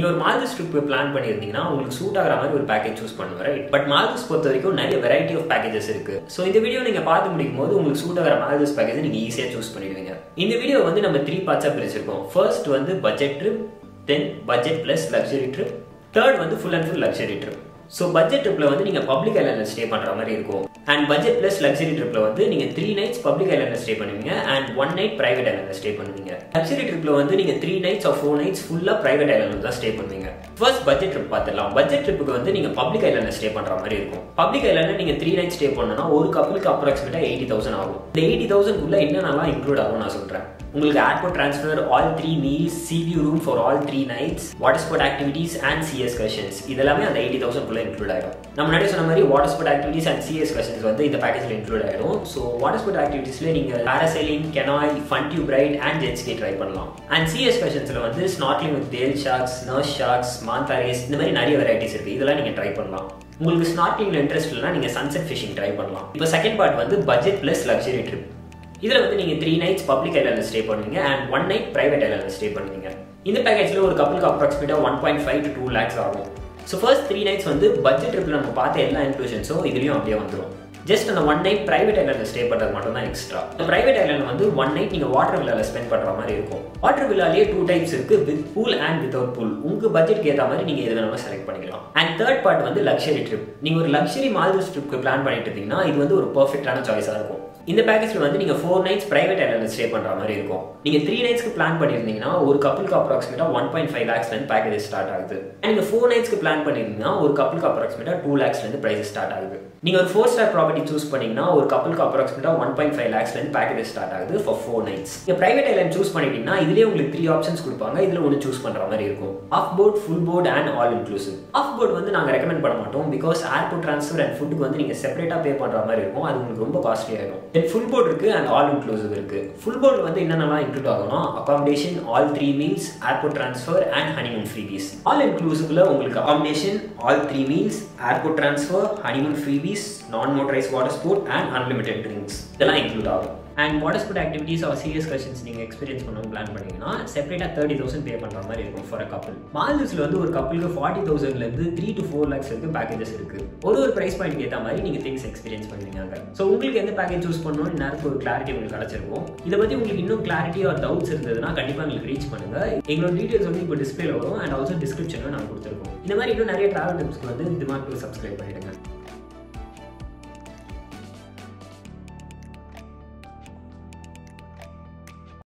இல்லை ஒரு மால்திவ்ஸ் trip plan பண்ணியிருந்தீங்கன்னா உங்களுக்கு சூட் ஆகிற மாதிரி ஒரு பேக்கேஜ் சூஸ் பண்ணுவேன் ரைட் பட் மால்திவ்ஸ் பொறுத்த வரைக்கும் நிறைய வெரைட்டி ஆஃப் பேக்கேஜஸ் இருக்கு ஸோ இந்த வீடியோ நீங்க பார்த்து முடிக்கும் போது உங்களுக்கு சூட் ஆகிற மால்திவ்ஸ் பேக்கேஜ் நீங்க ஈஸியாக சூஸ் பண்ணிடுவீங்க இந்த வீடியோ வந்து நம்ம த்ரீ பார்ட்ஸாக பிரிச்சிருக்கோம் ஃபர்ஸ்ட் வந்து budget trip then budget plus luxury trip third வந்து full and full luxury trip so budget ட்ரிப்ல வந்து நீங்க பப்ளிக் ஐலாண்டில் ஸ்டே பண்ற மாதிரி இருக்கும் அண்ட் பட்ஜெட் பிளஸ் லக்ஸரி ட்ரிப்ல வந்து நீங்க த்ரீ நைட்ஸ் பப்ளிக் ஐலாண்டில் ஸ்டே பண்ணுவீங்க அண்ட் ஒன் நைட் பிரைவேட் ஐலாண்டில் ஸ்டே பண்ணுவீங்க லக்ஸரி ட்ரிப்ல வந்து நீங்க three nights or four nights ஃபுல்லா பிரைவேட் ஐலாண்டில் தான் ஸ்டே பண்ணுவீங்க ஃபர்ஸ்ட் பட்ஜெட் ட்ரிப் பார்த்துடலாம் பட்ஜெட் ட்ரிப்புக்கு வந்து நீங்க பப்ளிக் ஐலாண்டில் ஸ்டே பண்ற மாதிரி இருக்கும் பப்ளிக் ஐலாண்டில் நீங்க த்ரீ நைட் ஸ்டே பண்ணனா ஒரு கப்பலுக்கு அப்ராக்சிமேட்டா எயிட்டி தௌசண்ட் ஆகும் இந்த எயிட்டி தௌசண்ட் உள்ள என்னென்னலாம் இன்க்ளூட் ஆகும் நான் சொல்றேன் உங்களுக்கு airport transfer all three meals sea view room for all three nights water sport activities and excursions இதெல்லாமே அந்த எயிட்டி தௌசண்ட் குள்ள இன்க்ளூட் ஆயிடும் நம்ம முன்னாடி சொன்ன மாதிரி water sport activities and excursions வந்து இந்த பேக்கேஜ்ல இன்க்ளூட் ஆயிடும் ஸோ வாட்டர் ஸ்போர்ட் ஆக்டிவிட்டீஸ்ல நீங்க parasailing canoe fun tube ride and jet ski try பண்ணலாம் அண்ட் சிஎஸ் கஷன்ஸ்ல வந்து snorkelling with whale sharks nurse sharks manta rays இந்த மாதிரி நிறைய வெரைட்டிஸ் இருக்கு இதெல்லாம் நீங்க ட்ரை பண்ணலாம் உங்களுக்கு ஸ்னார்க்லிங்ல இன்ட்ரெஸ்ட் இல்லைனா நீங்க சன்செட் ஃபிஷிங் ட்ரை பண்ணலாம் இப்போ செகண்ட் பார்ட் வந்து பட்ஜெட் பிளஸ் லக்ஸரி ட்ரிப் இதில் வந்து நீங்கள் த்ரீ நைட்ஸ் பப்ளிக் ஐலாண்டில் ஸ்டே பண்ணுவீங்க அண்ட் ஒன் நைட் பிரைவேட் ஐலாண்டில் ஸ்டே பண்ணுவீங்க இந்த பேக்கேஜில் ஒரு கப்பலுக்கு அப்ராக்சிமேட்டாக one point five to two lakhs ஆகும் ஸோ ஃபர்ஸ்ட் த்ரீ நைட்ஸ் வந்து பட்ஜெட் ட்ரிப்பில் நம்ம பார்த்த எல்லா இன்க்ளூஷன்ஸும் இதுலேயும் அப்படியே வந்துடும் ஜஸ்ட் அந்த ஒன் நைட் பிரைவேட் ஐலாண்டில் ஸ்டே பண்ணுறது மட்டும் தான் எக்ஸ்ட்ரா இந்த பிரைவேட் ஐலாண்ட் வந்து ஒன் நைட் நீங்கள் வாட்டர் வில்லாவில் ஸ்பெண்ட் பண்ணுற மாதிரி இருக்கும் வாட்டர் வில்லாலேயே டூ டைப்ஸ் இருக்கு with pool and without pool உங்கள் பட்ஜெட்க்கு ஏற்ற மாதிரி நீங்கள் எது வேணாலும் செலக்ட் பண்ணிக்கலாம் அண்ட் தேர்ட் பார்ட் வந்து லக்ஸரி ட்ரிப் நீங்கள் ஒரு லக்ஸரி மால்தீவ்ஸ் ட்ரிப்க்கு பிளான் பண்ணிட்டு இருந்தீங்கன்னா இது வந்து ஒரு பர்ஃபெக்டான சாய்ஸாக இருக்கும் இந்த பேக்கேஜ்ல வந்து நீங்க four nights private island stay பண்ற மாதிரி இருக்கும் நீங்க த்ரீ நைட்ஸ்க்கு பிளான் பண்ணிருந்தீங்கன்னா ஒரு கப்பலுக்கு அப்ராக்சிமேட்டா ஒன் பாயிண்ட் ஃபைவ் லேக்ஸ்ல இருந்து பேக்கேஜ் ஸ்டார்ட் ஆகுது நீங்க ஃபோர் நைட்ஸ்க்கு பிளான் பண்ணிருந்தீங்கன்னா ஒரு கப்பலுக்கு அப்ராக்சிமேட்டா டூ லேக்ஸ்ல இருந்து பிரைஸ் ஸ்டார்ட் ஆகுது நீங்க ஒரு ஃபோர் ஸ்டார் ப்ராப்பர்ட்டி சூஸ் பண்ணீங்கன்னா ஒரு கப்பலுக்கு அப்ராக்சிமேட்டா ஒன் பாயிண்ட் ஃபைவ் லேக்ஸ்ல இருந்து பேக்கேஜ் ஸ்டார்ட் ஆகுது ஃபார் ஃபோர் நைட்ஸ் நீங்க பிரைவேட் ஐலாண்ட் சூஸ் பண்ணிட்டீங்கன்னா இதுலேயே உங்களுக்கு த்ரீ ஆப்ஷன்ஸ் கொடுப்பாங்க இதுல ஒன்று சூஸ் பண்ற மாதிரி இருக்கும் half board full board and all inclusive half board வந்து நாங்க ரெக்கமெண்ட் பண்ண மாட்டோம் பிகாஸ் ஏர்போர்ட் ட்ரான்ஸ்ஃபர் அண்ட் ஃபுட்டுக்கு வந்து நீங்க செப்பரேட்டா பே பண்ற மாதிரி இருக்கும் அது உங்களுக்கு ரொம்ப காஸ்ட்லி ஆயிடும் தென் ஃபுல் போர்ட் இருக்கு அண்ட் ஆல் இன்க்ளூசிவ் இருக்கு ஃபுல் போர்ட் வந்து என்னென்னலாம் இன்க்ளூட் ஆகும்னா accommodation all three meals airport transfer and honeymoon freebies all இன்க்ளூசிவ்ல உங்களுக்கு accommodation all three meals airport transfer honeymoon freebies non motorise water sport and unlimited drinks இதெல்லாம் include ஆகும் and water sport activities or சீரியஸ் கஷன்ஸ் நீங்கள் experience பண்ணணும் plan பண்ணீங்கன்னா செப்பரேட்டாக தேர்ட்டி தௌசண்ட் பே பண்ணுற மாதிரி இருக்கும் ஃபார் அ கப்பல் மால்தீவ்ஸில் வந்து ஒரு கப்பலுக்கு ஃபார்ட்டி தௌசண்ட்லேருந்து த்ரீ டு ஃபோர் லேக்ஸ் வரைக்கும் பேக்கேஜஸ் இருக்கு ஒரு ஒரு ப்ரைஸ் பாயிண்ட் ஏற்ற மாதிரி நீங்கள் திங்ஸ் எக்ஸ்பீரியன்ஸ் பண்ணுவீங்க அங்கே ஸோ உங்களுக்கு எந்த பேக்கேஜ் சூஸ் பண்ணணும்னு நேரத்துக்கு ஒரு கிளாரிட்டி உங்களுக்கு கிடச்சிருக்கும் இதை பற்றி உங்களுக்கு இன்னும் கிளாரிட்டி ஆர் டவுட்ஸ் இருந்ததுன்னா கண்டிப்பாக எங்களுக்கு ரீச் பண்ணுங்க எங்களோட டீட்டெயில்ஸ் வந்து இப்போ டிஸ்பிளே வரும் அண்ட் ஆல்சோ டிஸ்கிரிப்ஷனும் நாங்கள் கொடுத்துருக்கோம் இந்த மாதிரி இன்னும் நிறைய ட்ராவல் டிப்ஸ்க்கு வந்து திமாக்கு சப்ஸ்கிரைப் பண்ணிடுங்க